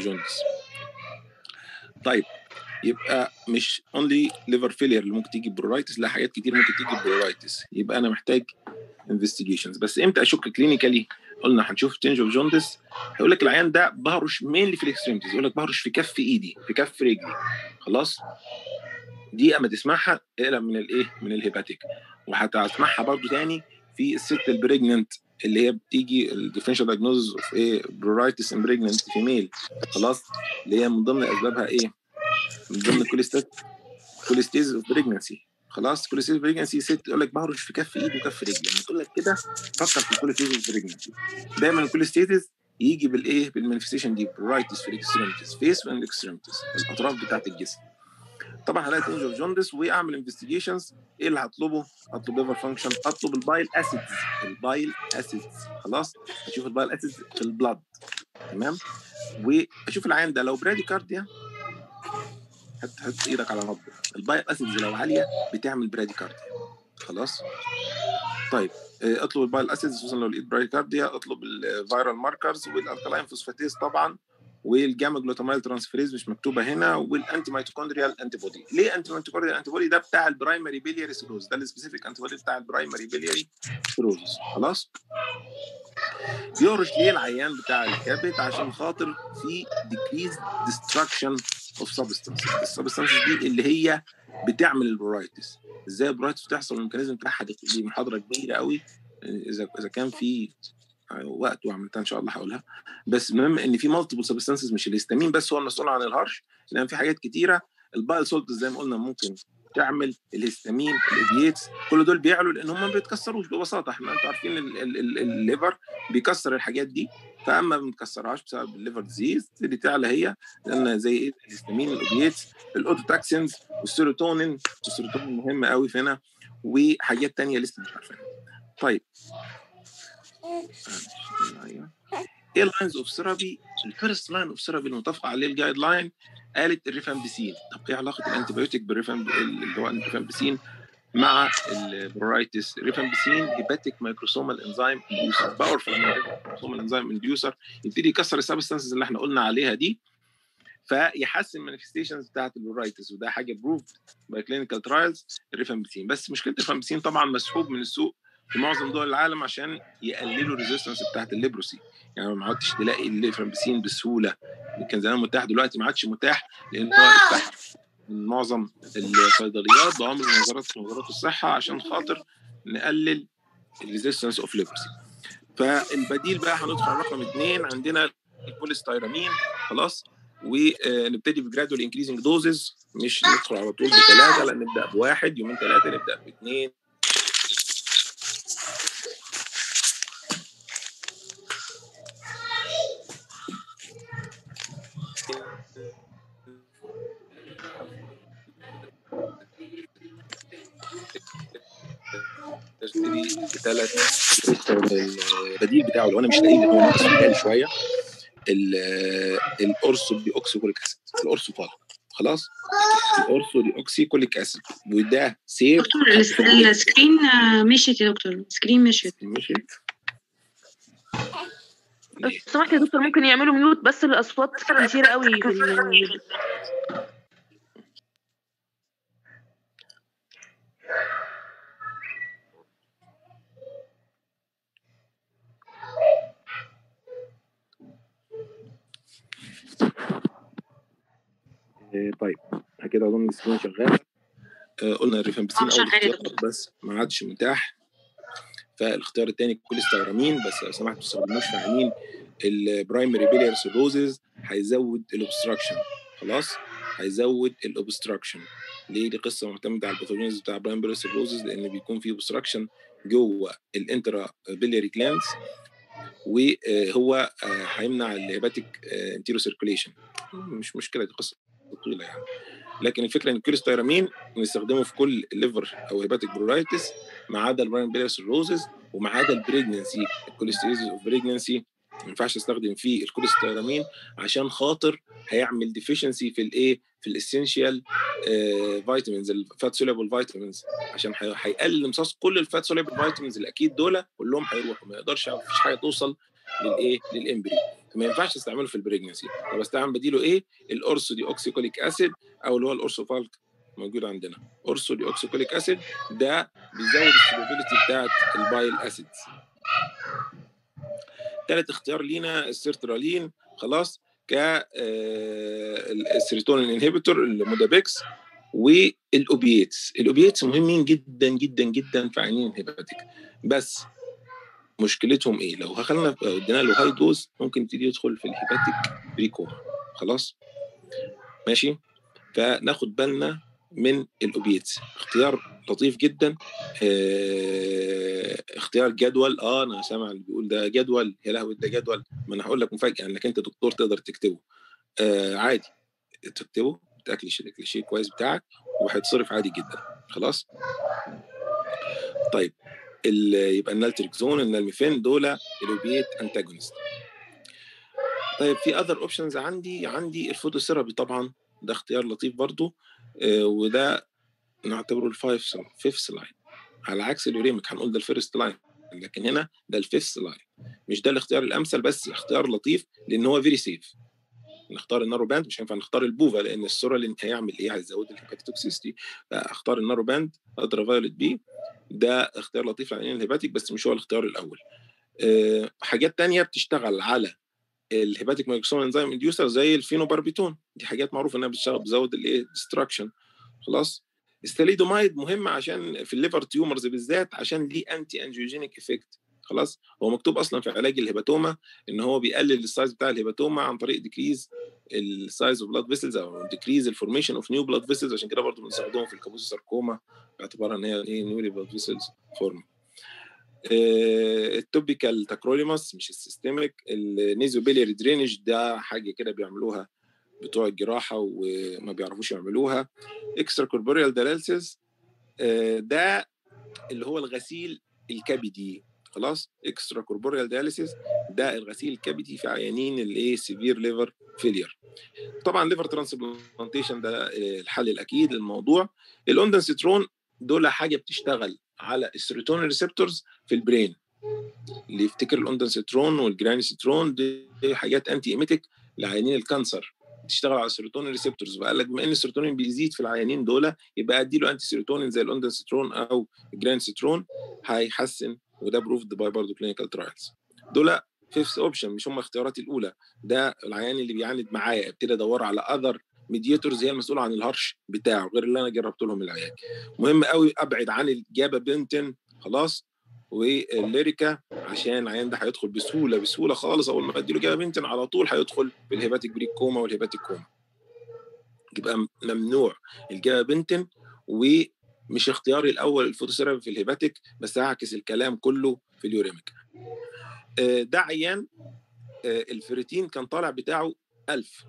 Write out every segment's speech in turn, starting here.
جوندس طيب يبقى مش اونلي ليفر فيلير اللي ممكن تيجي برورايتس لا حاجات كتير ممكن تيجي برورايتس يبقى انا محتاج انفستيجيشنز بس امتى اشك كلينيكالي قلنا هنشوف تنج اوف جوندس هيقول لك العيان ده بهرش مينلي في الاكستريمتيز يقول لك بهرش في كف ايدي في كف رجلي خلاص دي اما تسمعها اقلق من الايه من الهيباتيك وهتسمعها برضو تاني في الست البريجننت اللي هي بتيجي الديفرنشال دايجنوز اوف ايه برورايتس ان بريجننت فيميل خلاص اللي هي من ضمن اسبابها ايه من ضمن كوليستات كوليستيز اوف بريجنسي خلاص كوليستيز بريجنسي ست تقول لك بهرش في كف ايد وكف رجل لما تقول لك كده فكر في الكوليستيز اوف بريجنسي دايما الكوليستيز يجي بالايه بالمانيفستيشن دي برايتس في الاكستريمتيز فيس وان الاكستريمتيز الاطراف بتاعت الجسم طبعا هلاقي تنج اوف جوندس واعمل انفستيجيشنز ايه اللي هطلبه؟ اطلب ليفر فانكشن اطلب البايل اسيدز البايل اسيدز خلاص اشوف البايل اسيدز في البلاد تمام واشوف العيان ده لو براديكارديا حط حط ايدك على نبضه البايل اسيدز لو عاليه بتعمل براديكارديا خلاص طيب اطلب البايل اسيدز خصوصا لو لقيت براديكارديا اطلب الفيرال ماركرز والالكلاين فوسفاتيز طبعا والجاما جلوتاميل ترانسفيريز مش مكتوبه هنا والانتي ميتوكوندريال انتي بودي ليه انتي ميتوكوندريال انتي بودي ده بتاع البرايمري بيلياري سيروز ده السبيسيفيك انتي بودي بتاع البرايمري بيلياري سيروز خلاص يورش ليه العيان بتاع الكبد عشان خاطر في decreased destruction of substances السبستانسز دي اللي هي بتعمل البرايتس ازاي البرايتس بتحصل الميكانيزم بتاعها دي محاضره كبيره قوي اذا اذا كان في وقت وعملتها ان شاء الله هقولها بس المهم ان في مالتيبل سبستانسز مش الهستامين بس هو المسؤول عن الهرش لان في حاجات كتيره البايل سولت زي ما قلنا ممكن تعمل الهستامين الاوبييتس كل دول بيعلوا لان هم ما بيتكسروش ببساطه احنا انتوا عارفين الليفر بيكسر الحاجات دي فاما ما بنكسرهاش بسبب الليفر ديزيز اللي تعلى هي لان زي ايه الهستامين الاوبييتس الاوتوتاكسينز والسيروتونين السيروتونين مهم قوي هنا وحاجات تانية لسه مش عارفينها طيب ايه اللاينز اوف ثيرابي الفيرست لاين اوف ثيرابي المتفق عليه الجايد لاين قالت الريفامبسين طب ايه علاقه الانتيبيوتيك بالريفام اللي هو الريفامبسين مع البرورايتس ريفامبسين هيباتيك مايكروسومال انزيم انديوسر باورفول مايكروسومال انزيم انديوسر يبتدي يكسر السبستانسز اللي احنا قلنا عليها دي فيحسن المانيفستيشنز بتاعت البرورايتس وده حاجه بروفد باي كلينيكال ترايلز الريفامبسين بس مشكله الريفامبسين طبعا مسحوب من السوق في معظم دول العالم عشان يقللوا الريزيستنس بتاعت الليبروسي يعني ما عدتش تلاقي الليفرامبسين بسهوله كان زمان متاح دلوقتي ما عادش متاح لان هو اتفتح من معظم الصيدليات بامر وزاره وزاره الصحه عشان خاطر نقلل الريزيستنس اوف ليبروسي فالبديل بقى هندخل على رقم اثنين عندنا البوليستيرامين خلاص ونبتدي بجرادوال انكريزنج دوزز مش ندخل على طول بثلاثه لا نبدا بواحد يومين ثلاثه نبدا باثنين تشتري بثلاث البديل بتاعه لو انا مش لاقيه هو ناقص غالي شويه الارسو دي اوكسيكوليك اسيد الارسو طالع خلاص الارسو دي اوكسيكوليك اسيد وده سيف دكتور السكرين مشيت يا دكتور السكرين مشيت مشيت بس سمحت يا دكتور ممكن يعملوا ميوت بس الاصوات كتيره قوي في ال... طيب كده اظن السكرين شغاله آه قلنا الريفامبسين شغال اول يا اختيار دكتور. بس ما عادش متاح فالاختيار الثاني كوليستيرامين بس لو سمحتوا ما تستخدموش في عينين البرايمري بيليار سيروزز هيزود الاوبستراكشن خلاص هيزود الاوبستراكشن ليه دي قصه معتمده على الباثوجينيز بتاع برايمري بيليار سيروزز لان بيكون في اوبستراكشن جوه الانترا بيلياري جلاندز وهو آه، هيمنع الهيباتيك انتيرو سيركوليشن مش مشكله دي قصه طويله يعني لكن الفكره ان الكوليستيرامين بنستخدمه في كل ليفر او هيباتيك برورايتس ما عدا البراين بيليار سيروزز وما عدا البريجنسي الكوليستيريز اوف بريجنسي ما ينفعش استخدم فيه الكوليستيرامين عشان خاطر هيعمل ديفيشنسي في الايه في الاسينشال فيتامينز الفات سوليبل فيتامينز عشان هي- هيقلل امتصاص كل الفات سوليبل فيتامينز اللي اكيد دول كلهم هيروحوا ما يقدرش مفيش حاجه توصل للايه للامبري فما ينفعش استعمله في البريجنسي طب استعمل بديله ايه الاورسو دي اوكسيكوليك اسيد او اللي هو الاورسوفالك موجود عندنا اورسو دي اوكسيكوليك اسيد ده بيزود السولوبيليتي بتاعت البايل اسيدز ثالث اختيار لينا السيرترالين خلاص ك السيروتونين انهبيتور المودابيكس والاوبييتس الاوبييتس مهمين جدا جدا جدا في عينين الهيباتيك بس مشكلتهم ايه لو خلينا ادينا له هاي دوز ممكن يبتدي يدخل في الهيباتيك بريكوما خلاص ماشي فناخد بالنا من الاوبييتس اختيار لطيف جدا اه اختيار جدول اه انا سامع اللي بيقول ده جدول يا لهوي ده جدول ما انا هقول لك مفاجاه انك انت دكتور تقدر تكتبه آه عادي تكتبه تاكلش الكليشيه كويس بتاعك وهيتصرف عادي جدا خلاص طيب يبقى النالتريكزون النالميفين دول الاوبيات انتاجونست طيب في اذر اوبشنز عندي عندي الفوتوثيرابي طبعا ده اختيار لطيف برضو آه وده نعتبره الفايف فيفث لاين على عكس اليوريميك هنقول ده الفيرست لاين لكن هنا ده الفيفث لاين مش ده الاختيار الامثل بس اختيار لطيف لان هو فيري سيف نختار النارو باند مش هينفع نختار البوفا لان الصوره اللي هيعمل ايه هيزود الهيباتوكسيستي فاختار النارو باند الترا فايولت بي ده اختيار لطيف للعينين الهيباتيك بس مش هو الاختيار الاول أه حاجات تانية بتشتغل على الهيباتيك مايكروسوم انزيم انديوسر زي الفينوباربيتون دي حاجات معروفه انها بتشتغل بتزود الايه ديستراكشن خلاص الستاليدومايد مهم عشان في الليفر تيومرز بالذات عشان ليه انتي انجيوجينيك افكت خلاص هو مكتوب اصلا في علاج الهيباتوما ان هو بيقلل السايز بتاع الهيباتوما عن طريق ديكريز السايز اوف بلاد فيسلز او ديكريز الفورميشن اوف نيو بلاد فيسلز عشان كده برضه بنستخدمه في الكابوس ساركوما باعتبارها ان هي ايه نيولي بلاد فيسلز فورم التوبيكال تاكروليماس مش السيستميك النيزوبيلياري درينج ده حاجه كده بيعملوها بتوع الجراحه وما بيعرفوش يعملوها اكسترا كوربوريال دياليسيس ده اللي هو الغسيل الكبدي خلاص اكسترا كوربوريال دياليسيس ده الغسيل الكبدي في عيانين الايه سيفير ليفر فيلير طبعا ليفر ترانسبلانتيشن ده الحل الاكيد للموضوع الاوندنسيترون دول حاجه بتشتغل على السيروتونين ريسبتورز في البرين اللي يفتكر الاوندنسيترون والجرانيسيترون دي حاجات انتي ايميتيك لعيانين الكانسر تشتغل على السيروتونين ريسبتورز فقال لك بما ان السيروتونين بيزيد في العيانين دول يبقى ادي له انتي سيروتونين زي الاوندنسيترون او الجرانيسيترون هيحسن وده بروفد باي برضه كلينيكال ترايلز دول فيفث اوبشن مش هم اختياراتي الاولى ده العيان اللي بيعاند معايا ابتدي ادور على اذر ميدياتورز هي المسؤوله عن الهرش بتاعه غير اللي انا جربت لهم العلاج مهم قوي ابعد عن الجابا بنتن خلاص والليريكا عشان العيان ده هيدخل بسهوله بسهوله خالص اول ما ادي له جابا بنتن على طول هيدخل في الهيباتيك بريك كوما والهيباتيك كوما يبقى ممنوع الجابا بنتن ومش اختياري الاول الفوتوثيرابي في الهيباتيك بس هعكس الكلام كله في اليوريميك ده عيان الفيريتين كان طالع بتاعه 1000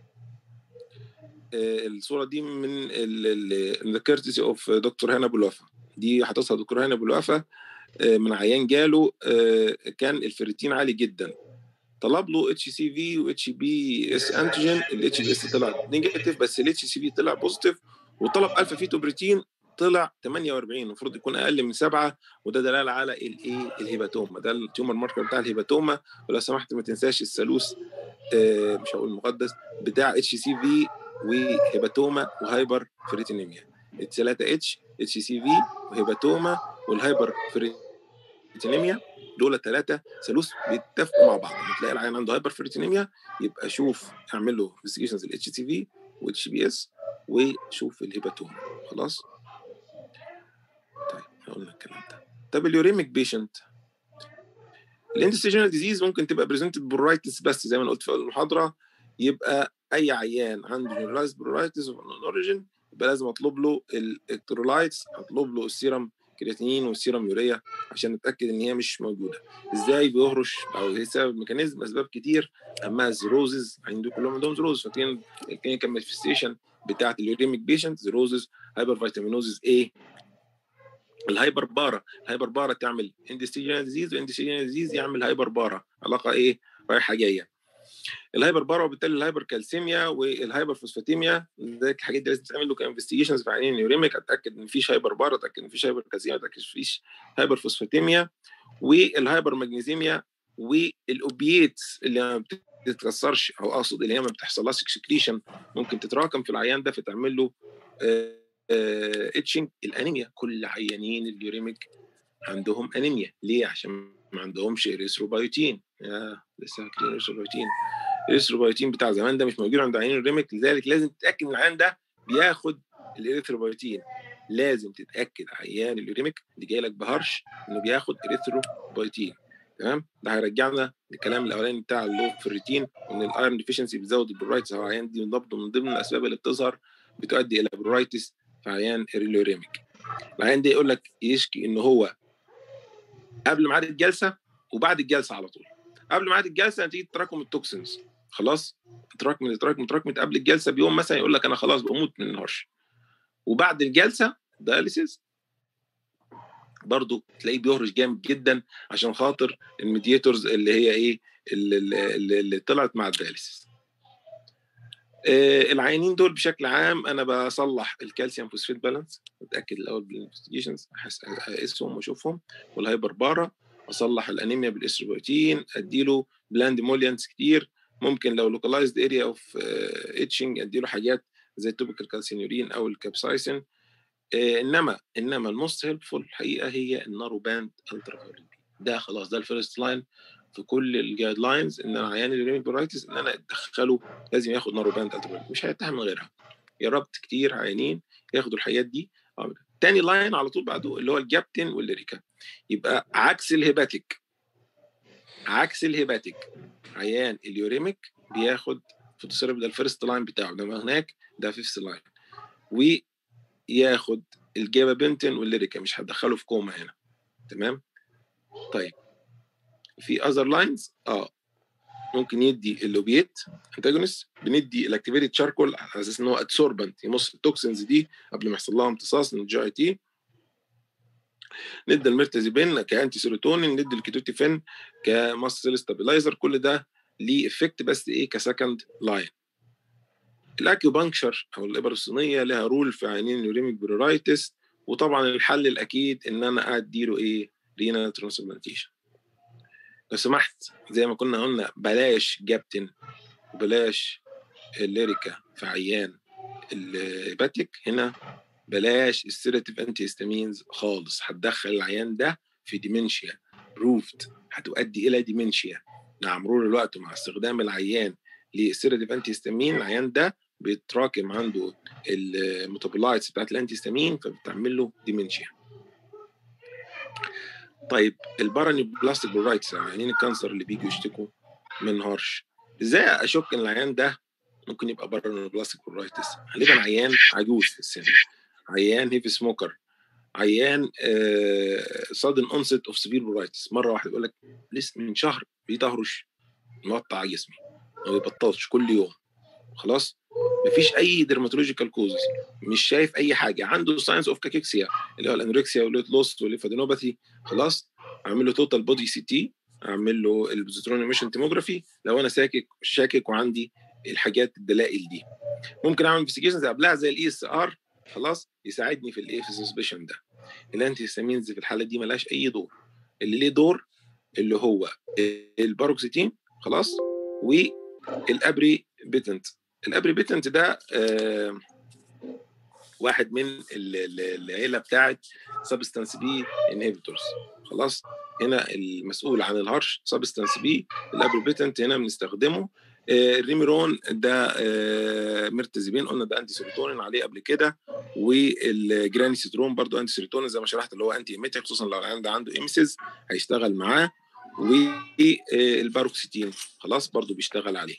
الصوره دي من ذا كيرتسي اوف دكتور هنا ابو الوفا دي هتصل دكتور هنا ابو الوفا من عيان جاله كان الفيريتين عالي جدا طلب له اتش سي في واتش بي اس انتيجين الاتش بي اس طلع نيجاتيف بس الاتش سي في طلع بوزيتيف وطلب الفا فيتوبريتين طلع 48 المفروض يكون اقل من سبعه وده دلاله على الايه الهيباتوما ده التيومر ماركر بتاع الهيباتوما ولو سمحت ما تنساش الثالوث آه مش هقول المقدس بتاع اتش سي في وهيباتوما وهايبر فريتينيميا الثلاثه اتش اتش سي في وهيباتوما والهايبر فريتينيميا دول ثلاثه ثالوث بيتفقوا مع بعض لما تلاقي العيان عنده هايبر فريتينيميا يبقى شوف اعمل له انفستيجيشنز الاتش سي في والاتش بي اس وشوف الهيباتوما خلاص طيب قلنا الكلام ده طب اليوريميك بيشنت الاندستيجنال ديزيز ممكن تبقى بريزنتد برورايتس بس زي ما انا قلت في المحاضره يبقى اي عيان عنده جنرالايز برورايتس اوف اوريجين يبقى لازم اطلب له الالكترولايتس اطلب له السيرم كرياتينين والسيرم يوريا عشان اتاكد ان هي مش موجوده ازاي بيهرش او ايه سبب ميكانيزم اسباب كتير اهمها الزيروزز عنده كلهم عندهم زيروز فاكرين الكلينيكال مانيفستيشن بتاعت اليوريميك بيشنت زيروزز هايبر فيتامينوزز ايه الهايبر بارا الهايبر بارا تعمل اندستيجنال ديزيز واندستيجنال ديزيز يعمل هايبر بارا علاقه ايه رايحه جايه الهايبر بارا وبالتالي الهايبر كالسيميا والهايبر فوسفاتيميا ده الحاجات دي لازم تعمل له كانفستيجيشنز في عينين اليوريميك اتاكد ان مفيش هايبر بارا اتاكد ان مفيش هايبر كالسيميا اتاكد ان مفيش هايبر فوسفاتيميا والهايبر ماجنيزيميا والاوبييتس اللي ما بتتكسرش او اقصد اللي هي ما بتحصلهاش اكسكريشن ممكن تتراكم في العيان ده فتعمل له اتشنج الانيميا كل عيانين اليوريميك عندهم انيميا ليه عشان ما عندهمش اريثروبايوتين يا لسه فاكرين اريثروبايوتين الاريثروبايوتين بتاع زمان ده مش موجود عند عيانين اليوريميك لذلك لازم تتاكد ان العيان ده بياخد الاريثروبايوتين لازم تتاكد عيان اليوريميك اللي جاي لك بهرش انه بياخد اريثروبايوتين تمام ده هيرجعنا للكلام الاولاني بتاع اللو فيرتين وان الايرون ديفيشنسي بتزود البرورايتس او عيان دي برضه من ضمن الاسباب اللي بتظهر بتؤدي الى برورايتس في عيان اليوريميك العيان ده يقول لك يشكي ان هو قبل ميعاد الجلسه وبعد الجلسه على طول قبل ميعاد الجلسه نتيجه تراكم التوكسينز خلاص تراكم تراكم تراكمت قبل الجلسه بيوم مثلا يقول لك انا خلاص بموت من الهرش وبعد الجلسه دياليسيس برضه تلاقيه بيهرش جامد جدا عشان خاطر الميدياتورز اللي هي ايه اللي, اللي, اللي طلعت مع الدياليسيس آه العيانين دول بشكل عام انا بصلح الكالسيوم فوسفيت بالانس اتاكد الاول بالانفستيجيشنز اقيسهم واشوفهم والهايبر بارا اصلح الانيميا بالاستروبيوتين اديله بلاند موليانس كتير ممكن لو لوكالايزد اريا اوف اتشنج اديله حاجات زي التوبيكال كالسينورين او الكابسايسين آه انما انما الموست هيلبفول الحقيقه هي النارو باند الترا ده خلاص ده الفيرست لاين في كل الجايد لاينز ان انا عيان الريميك برايتس ان انا ادخله لازم ياخد نارو باند الترا مش هيتهم من غيرها جربت كتير عيانين ياخدوا الحاجات دي تاني لاين على طول بعده اللي هو الجابتن والليريكا يبقى عكس الهيباتيك عكس الهيباتيك عيان اليوريميك بياخد فوتوسيرب ده الفيرست لاين بتاعه ده هناك ده فيفث لاين وياخد الجابابنتين والليريكا مش هتدخله في كوما هنا تمام طيب في اذر لاينز اه ممكن يدي اللوبيت انتاجونست بندي الاكتيفيتد شاركول على اساس ان هو ادسوربنت يمص التوكسينز دي قبل ما يحصل لها امتصاص من الجي اي تي ندي الميرتازيبين كانتي سيروتونين ندي الكيتوتيفين كماسل ستابلايزر كل ده ليه افكت بس ايه كسكند لاين الاكيوبانكشر او الابر الصينيه لها رول في عينين اليوريميك برورايتس وطبعا الحل الاكيد ان انا اديله ايه رينا ترانسبلانتيشن لو سمحت زي ما كنا قلنا بلاش جابتن وبلاش الليريكا في عيان الهيباتيك هنا بلاش السيراتيف انتي هيستامينز خالص هتدخل العيان ده في ديمنشيا بروفد هتؤدي الى ديمنشيا مع مرور الوقت مع استخدام العيان للسيراتيف انتي هيستامين العيان ده بيتراكم عنده الميتابولايتس بتاعت الانتي هيستامين فبتعمل له ديمنشيا طيب الباراني بلاستيك برورايتس عيانين الكانسر اللي بيجوا يشتكوا من هرش ازاي اشك ان العيان ده ممكن يبقى باراني بلاستيك برورايتس غالبا عيان عجوز في السن عيان هيفي سموكر عيان صادن اونست اوف سيفير برورايتس مره واحده يقول لك لسه من شهر بيتهرش مقطع جسمي ما بيبطلش كل يوم خلاص مفيش اي ديرماتولوجيكال كوزز مش شايف اي حاجه عنده ساينس اوف كاكيكسيا اللي هو الانوركسيا والويت لوس والليفادينوباثي خلاص اعمل له توتال بودي سي تي اعمل له البوزيترون ايميشن تيموجرافي لو انا ساكك شاكك وعندي الحاجات الدلائل دي ممكن اعمل انفستيجيشنز قبلها زي الاي اس ار خلاص يساعدني في الايه في السسبشن ده الانتي هيستامينز في الحاله دي ملهاش اي دور اللي ليه دور اللي هو الباروكسيتين خلاص والابري بيتنت الابري بيتنت ده آه واحد من العيله بتاعت سبستانس بي انهبيتورز خلاص هنا المسؤول عن الهرش سبستانس بي الابري بيتنت هنا بنستخدمه آه الريميرون ده آه مرتزبين قلنا ده انتي سيروتونين عليه قبل كده والجراني سيترون برضو انتي سيروتونين زي ما شرحت اللي هو انتي ايميتيك خصوصا لو العيان عنده ايمسيز هيشتغل معاه والباروكسيتين خلاص برضو بيشتغل عليه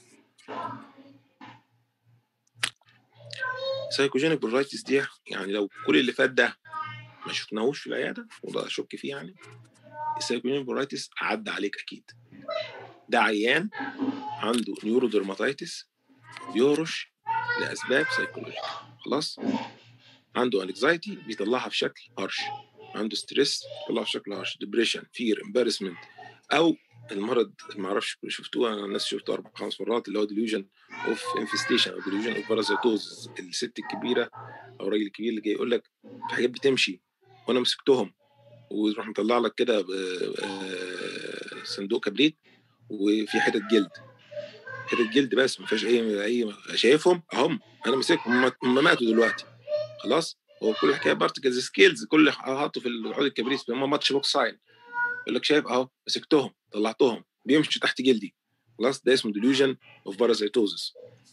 سايكوجينيك برورايتس دي يعني لو كل اللي فات ده ما شفناهوش في العياده وده اشك فيه يعني السايكوجينيك برورايتس عدى عليك اكيد ده عيان عنده نيورو درماتيتس بيهرش لاسباب سايكولوجية خلاص عنده انكزايتي بيطلعها في شكل هرش عنده ستريس بيطلعها في شكل هرش ديبريشن فير امبارسمنت او المرض ما اعرفش شفتوه انا الناس شفته اربع خمس مرات اللي هو ديليوجن اوف انفستيشن او ديليوجن اوف بارازيتوز الست الكبيره او الراجل الكبير اللي جاي يقول لك في حاجات بتمشي وانا مسكتهم ويروح مطلع لك كده صندوق كبريت وفي حتت جلد حتت جلد بس ما فيهاش اي اي شايفهم اهم انا ماسكهم هم هم ماتوا دلوقتي خلاص هو كل الحكايه بارتكلز سكيلز كل اللي حاطه في العود الكبريت هم ماتش بوكس ساين يقول لك شايف اهو مسكتهم طلعتهم بيمشوا تحت جلدي خلاص ده اسمه delusion اوف بارازيتوزس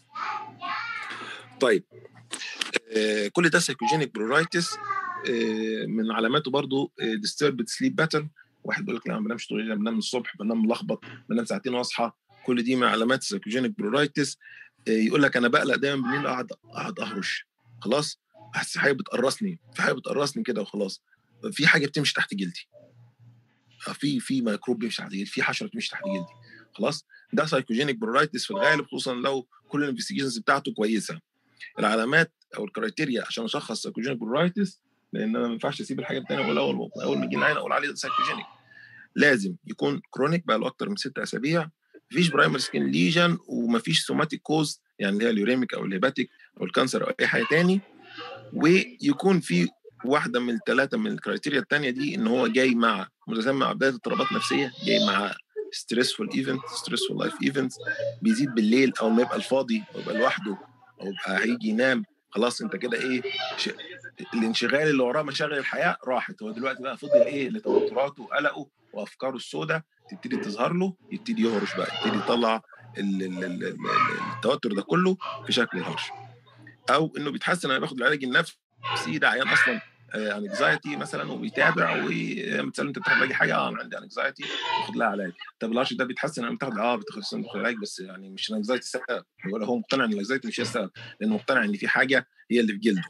طيب آه كل ده سايكوجينيك برورايتس آه من علاماته برضو ديستربد سليب باترن واحد بيقول لك لا ما بنامش طول الليل بنام الصبح بنام ملخبط بنام ساعتين واصحى كل دي من علامات السايكوجينيك برورايتس آه يقول لك انا بقلق دايما بالليل اقعد اقعد اهرش خلاص احس حاجه بتقرصني في حاجه بتقرصني كده وخلاص في حاجه بتمشي تحت جلدي في في ميكروب بيمشي تحت جلدي في حشره بتمشي تحت جلدي خلاص ده سايكوجينيك برورايتس في الغالب خصوصا لو كل الانفستيجيشنز بتاعته كويسه العلامات او الكرايتيريا عشان اشخص سايكوجينيك برورايتس لان انا ما ينفعش اسيب الحاجه الثانيه اقول اول اول ما يجي العين اقول عليه سايكوجينيك لازم يكون كرونيك بقى له اكتر من ست اسابيع مفيش برايمري سكين ليجن ومفيش سوماتيك كوز يعني اللي هي اليوريميك او الهيباتيك او الكانسر او اي حاجه تاني ويكون في واحده من الثلاثه من الكرايتيريا الثانيه دي ان هو جاي مع متسمى مع بدايه اضطرابات نفسيه جاي مع ستريسفول ايفنت ستريسفول لايف ايفنتس بيزيد بالليل او ما يبقى الفاضي او يبقى لوحده او يبقى هيجي ينام خلاص انت كده ايه ش... الانشغال اللي وراه مشاغل الحياه راحت هو دلوقتي بقى فضل ايه لتوتراته وقلقه وافكاره السوداء تبتدي تظهر له يبتدي يهرش بقى يبتدي يطلع ال... ال... ال... ال... التوتر ده كله في شكل الهرش او انه بيتحسن انا باخد العلاج النفسي ده عيان اصلا انكزايتي مثلا وبيتابع ومثلا انت بتاخد علاج حاجه اه انا عندي انكزايتي باخد لها علاج طب الهرش ده بيتحسن انا بتاخد اه بتاخد علاج بس يعني مش الانكزايتي السبب هو هو مقتنع ان الانكزايتي مش هي السبب لانه مقتنع ان في حاجه هي اللي في جلده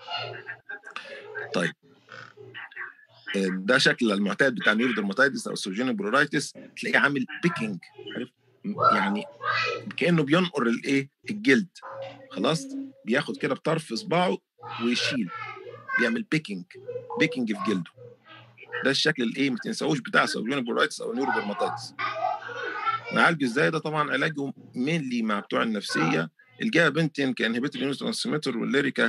طيب ده شكل المعتاد بتاع النيوردرماتيتس او السوجينيك برورايتس تلاقيه عامل بيكينج عارف يعني كانه بينقر الايه الجلد خلاص بياخد كده بطرف اصبعه ويشيل بيعمل بيكينج بيكينج في جلده ده الشكل الايه ما تنساوش بتاع سوجينيك برورايتس او نيوردرماتيتس نعالجه ازاي ده طبعا علاجه مينلي مع بتوع النفسيه الجابا بنتين كانهبيتور نيوز ترانسميتر والليريكا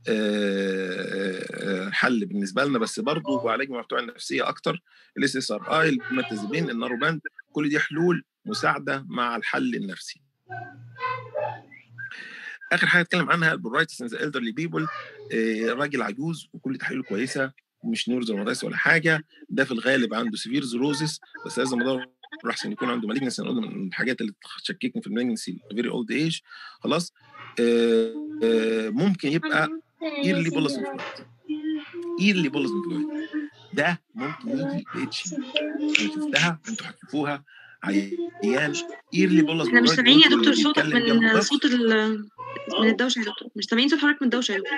حل بالنسبه لنا بس برضه هو علاج مع بتوع النفسيه اكتر الاس اس ار اي المتزبين الناروباند كل دي حلول مساعده مع الحل النفسي اخر حاجه اتكلم عنها البرورايتس ان ذا الدرلي بيبل راجل عجوز وكل تحاليله كويسه مش نورز ولا حاجه ده في الغالب عنده سيفير زروزس بس هذا الموضوع احسن يكون عنده مالجنسي قلنا من الحاجات اللي تشككني في المالجنسي فيري اولد ايج خلاص آآ آآ ممكن يبقى ايرلي بولس ايرلي بولس ده ممكن يجي اتش انا شفتها انتوا هتشوفوها عيان ايرلي بولس احنا مش سامعين يا دكتور صوتك من صوت من الدوشه يا دكتور مش سامعين صوت حضرتك من الدوشه يا دكتور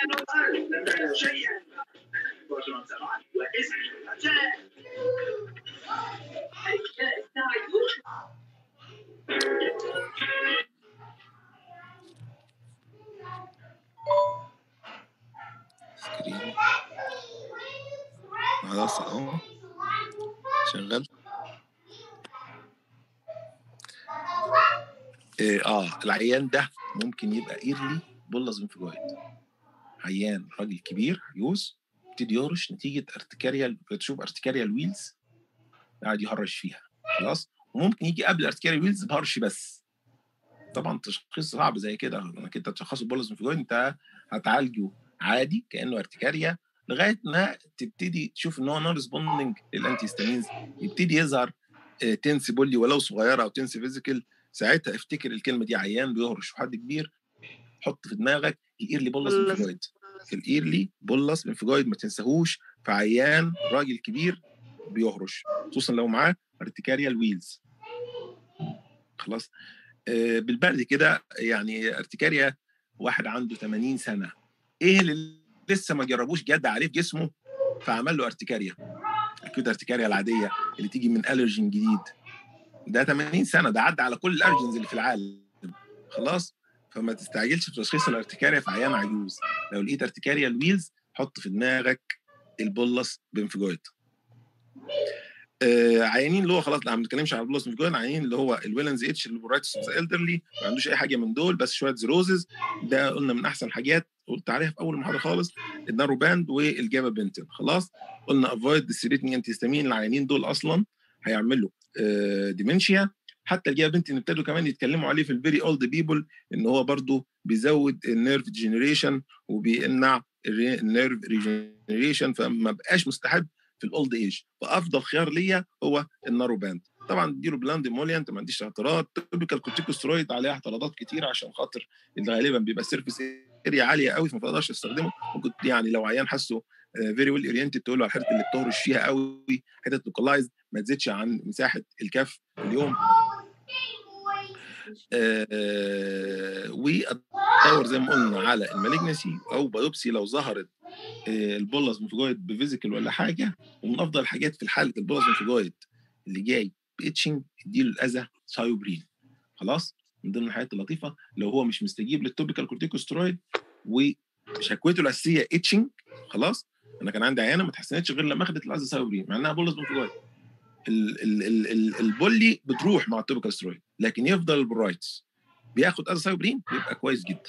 سكرين خلاص اهو شغال إيه اه العيان ده ممكن يبقى ايرلي بولس انفجويد عيان راجل كبير عجوز يبتدي يهرش نتيجه ارتكاريال بتشوف ارتكاريال ويلز قاعد يهرش فيها خلاص وممكن يجي قبل ارتكاريال ويلز بهرش بس طبعا تشخيص صعب زي كده انك انت تشخصه بولس انفجويد انت هتعالجه عادي كانه ارتكاريا لغايه ما تبتدي تشوف ان هو نون ريسبوندنج للانتي ستامينز يبتدي يظهر تنس بولي ولو صغيره او تنس فيزيكال ساعتها افتكر الكلمه دي عيان بيهرش وحد كبير حط في دماغك الايرلي بولس انفجويد الايرلي بولس انفجويد ما تنساهوش في عيان راجل كبير بيهرش خصوصا لو معاه ارتكاريال ويلز خلاص آه بالبلد كده يعني ارتكاريا واحد عنده 80 سنه ايه اللي لسه ما جربوش جد عليه في جسمه فعمل له ارتكاريا اكيد ارتكاريا العاديه اللي تيجي من الرجين جديد ده 80 سنه ده عدى على كل الارجنز اللي في العالم خلاص فما تستعجلش في تشخيص الارتكاريا في عيان عجوز لو لقيت ارتكاريا الويلز حط في دماغك البولس بانفجويد آه عيانين اللي هو خلاص لا ما بنتكلمش على البولس بانفجويد عيانين اللي هو الويلنز اتش البورايتس الدرلي ما عندوش اي حاجه من دول بس شويه زيروزز ده قلنا من احسن حاجات قلت عليها في اول محاضره خالص الناروباند والجابا بنتين خلاص قلنا افويد ديسيريتنج انتي ستامين العيانين دول اصلا هيعملوا ديمنشيا حتى الجيا بنت ان ابتدوا كمان يتكلموا عليه في الفيري اولد بيبل ان هو برضه بيزود النيرف جنريشن وبيمنع النيرف ريجنريشن فما بقاش مستحب في الاولد ايج فافضل خيار ليا هو النارو باند طبعا اديله بلاند موليانت ما عنديش اعتراض توبيكال كورتيكوسترويد عليه اعتراضات كتير عشان خاطر اللي غالبا بيبقى سيرفيس اريا عاليه قوي فما تقدرش تستخدمه ممكن يعني لو عيان حاسه فيري ويل اورينتد تقول له على الحته اللي بتهرش فيها قوي حته لوكلايز ما تزيدش عن مساحه الكف في اليوم آه وادور زي ما قلنا على المالجنسي او بايوبسي لو ظهرت آه البولس مفجويد بفيزيكال ولا حاجه ومن افضل الحاجات في حاله البولس مفجويد اللي جاي باتشنج اديله الاذى سايوبرين خلاص من ضمن الحاجات اللطيفه لو هو مش مستجيب للتوبيكال كورتيكوسترويد وشكوته الاساسيه اتشنج خلاص انا كان عندي عيانه ما اتحسنتش غير لما اخذت الاذى سايوبرين مع انها بولس مفجويد البولي بتروح مع التوبيكال سترويد لكن يفضل البرايتس بياخد ازاثايوبرين بيبقى كويس جدا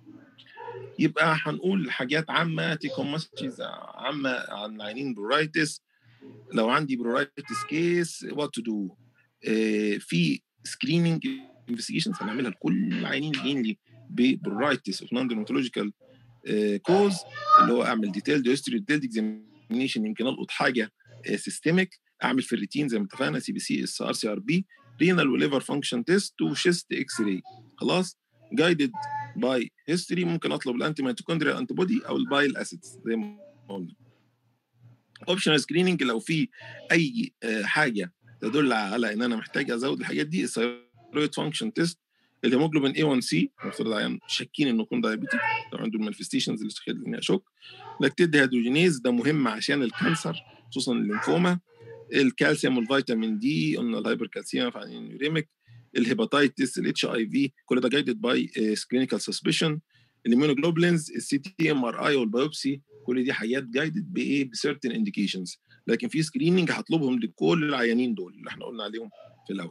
يبقى هنقول حاجات عامه تيكوماسيز عامه عن عينين برايتس لو عندي برايتس كيس وات تو دو في سكريننج انفستيجيشنز هنعملها لكل العيانين اللي جايين لي ببرايتس اوف نون ديرماتولوجيكال كوز اللي هو اعمل ديتيلد هيستوري ديتيلد اكزامينيشن يمكن القط حاجه سيستميك اعمل في الريتين زي ما اتفقنا سي بي سي اس ار سي ار بي رينال وليفر فانكشن تيست وشيست اكس راي خلاص جايدد باي هيستوري ممكن اطلب الانتي ميتوكوندريال انتي بودي او البايل اسيدز زي ما قلنا اوبشنال سكريننج لو في اي حاجه تدل على ان انا محتاج ازود الحاجات دي الثايرويد فانكشن تيست الهيموجلوبين A1C المفروض عيان شاكين انه يكون دايابيتيك لو عنده المانيفستيشنز اللي تخليني اشك لاكتيد هيدروجينيز ده مهم عشان الكانسر خصوصا الليمفوما الكالسيوم والفيتامين دي قلنا الهايبركالسيوم في عيان يوريميك الهيباتيتس الاتش اي في كل ده جايدد باي كلينيكال سسبشن الاميونوجلوبولينز السي تي ام ار اي والبيوبسي كل دي حاجات جايدد بايه بسيرتن انديكيشنز لكن في سكريننج هطلبهم لكل العيانين دول اللي احنا قلنا عليهم في الاول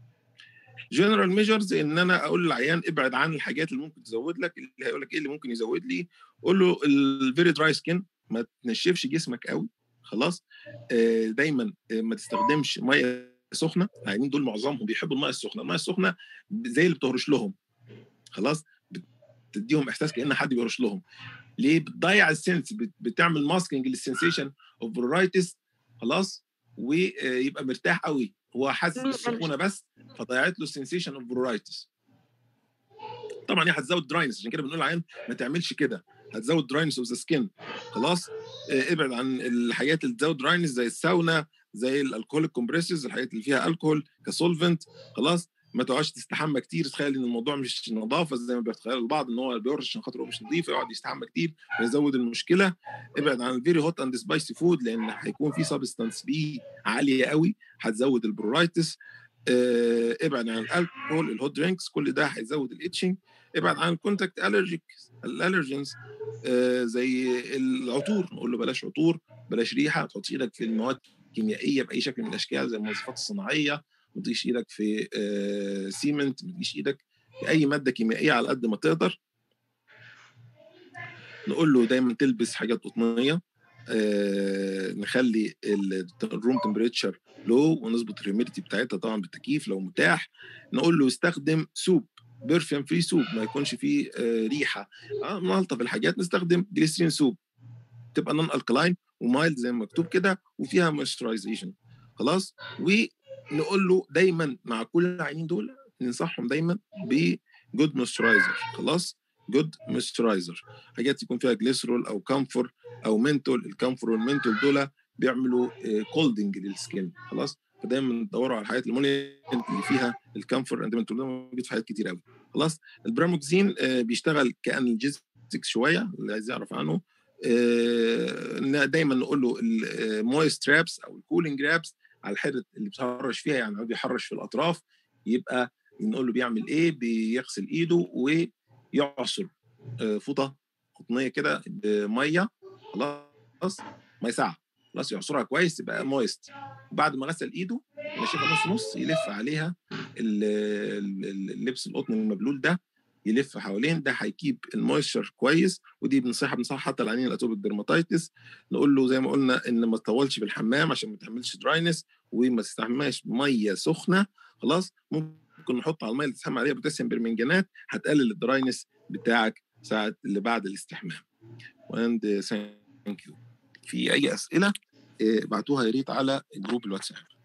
جنرال ميجرز ان انا اقول للعيان ابعد عن الحاجات اللي ممكن تزود لك اللي هيقول لك ايه اللي ممكن يزود لي قول له الفيري دراي سكين ما تنشفش جسمك قوي خلاص دايما ما تستخدمش ميه سخنه العيانين دول معظمهم بيحبوا الميه السخنه الميه السخنه زي اللي بتهرش لهم خلاص بتديهم احساس كان حد بيهرش لهم ليه بتضيع السنس بتعمل ماسكينج للسنسيشن اوف برايتس خلاص ويبقى مرتاح قوي هو حاسس بالسخونه بس فضيعت له السنسيشن اوف برايتس طبعا هي هتزود دراينس عشان كده بنقول للعيان ما تعملش كده هتزود دراينس اوف ذا سكين خلاص ابعد عن الحاجات اللي تزود دراينس زي الساونا زي الالكوليك كومبريسز الحاجات اللي فيها الكحول كسولفنت خلاص ما تقعدش تستحمى كتير تخيل ان الموضوع مش نظافه زي ما بيتخيل البعض ان هو بيهرش عشان خاطر هو مش نظيف يقعد يستحمى كتير فيزود المشكله ابعد عن الفيري هوت اند سبايسي فود لان هيكون في سبستانس بي عاليه قوي هتزود البرورايتس اه ابعد عن الكحول الهوت درينكس كل ده هيزود الاتشنج ابعد عن الكونتاكت الرجيك الالرجنز آه زي العطور نقول له بلاش عطور بلاش ريحه ما تحطش ايدك في المواد الكيميائيه باي شكل من الاشكال زي الموظفات الصناعيه ما تجيش ايدك في آه سيمنت ما تجيش ايدك في اي ماده كيميائيه على قد ما تقدر نقول له دايما تلبس حاجات قطنيه آه نخلي الروم تمبريتشر لو ونظبط الهيوميديتي بتاعتها طبعا بالتكييف لو متاح نقول له استخدم سوب برفيوم فري سوب ما يكونش فيه آه ريحه آه نلطف الحاجات نستخدم جليسرين سوب تبقى نون الكلاين ومايلد زي ما مكتوب كده وفيها مويسترايزيشن خلاص ونقول له دايما مع كل العينين دول ننصحهم دايما بجود مويسترايزر خلاص جود مويسترايزر حاجات يكون فيها جليسرول او كامفور او منتول الكامفور والمنتول دول بيعملوا كولدنج للسكين خلاص فدايما ندوروا على الحاجات المونينت اللي فيها الكامفور اندمنتول ده موجود في حاجات كتير قوي خلاص البراموكسين بيشتغل كانالجيزك شويه اللي عايز يعرف عنه دايما نقول له المويست رابس او الكولينج رابس على الحته اللي بتهرش فيها يعني هو بيحرش في الاطراف يبقى نقول له بيعمل ايه بيغسل ايده ويعصر فوطه قطنيه كده بميه خلاص ميه ساعه خلاص يعصرها كويس تبقى مويست بعد ما غسل ايده ينشفها نص نص يلف عليها اللبس القطن المبلول ده يلف حوالين ده هيكيب المويستشر كويس ودي بنصيحه بنصحها حتى العيانين الاتوبيك ديرماتيتس نقول له زي ما قلنا ان ما تطولش في الحمام عشان ما تعملش دراينس وما تستحماش ميه سخنه خلاص ممكن نحط على الميه اللي تستحمى عليها بوتاسيوم برمنجانات هتقلل الدراينس بتاعك ساعه اللي بعد الاستحمام واند ثانك يو في اي اسئله ابعتوها يا ريت على جروب الواتساب